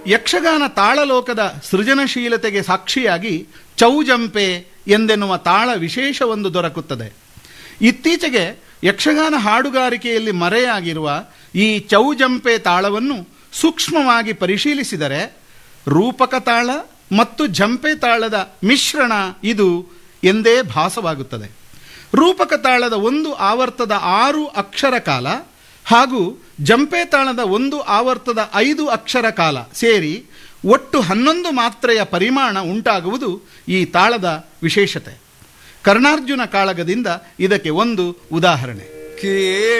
ಯಕ್ಷಗಾನ ತಾಳಲೋಕದ ಸೃಜನಶೀಲತೆಗೆ ಸಾಕ್ಷಿಯಾಗಿ ಚೌಜಂಪೆ ಎಂದೆನ್ನುವ ತಾಳ ವಿಶೇಷವೊಂದು ದೊರಕುತ್ತದೆ ಇತ್ತೀಚೆಗೆ ಯಕ್ಷಗಾನ ಹಾಡುಗಾರಿಕೆಯಲ್ಲಿ ಮರೆಯಾಗಿರುವ ಈ ಚೌಜಂಪೆ ತಾಳವನ್ನು ಸೂಕ್ಷ್ಮವಾಗಿ ಪರಿಶೀಲಿಸಿದರೆ ರೂಪಕ ತಾಳ ಮತ್ತು ಜಂಪೆ ತಾಳದ ಮಿಶ್ರಣ ಇದು ಎಂದೇ ಭಾಸವಾಗುತ್ತದೆ ರೂಪಕ ತಾಳದ ಒಂದು ಆವರ್ತದ ಆರು ಅಕ್ಷರ ಕಾಲ ಹಾಗೂ ಜಂಪೆ ತಾಳದ ಒಂದು ಆವರ್ತದ ಐದು ಅಕ್ಷರ ಕಾಲ ಸೇರಿ ಒಟ್ಟು ಹನ್ನೊಂದು ಮಾತ್ರೆಯ ಪರಿಮಾಣ ಉಂಟಾಗುವುದು ಈ ತಾಳದ ವಿಶೇಷತೆ ಕರ್ಣಾರ್ಜುನ ಕಾಳಗದಿಂದ ಇದಕ್ಕೆ ಒಂದು ಉದಾಹರಣೆ ಕೇ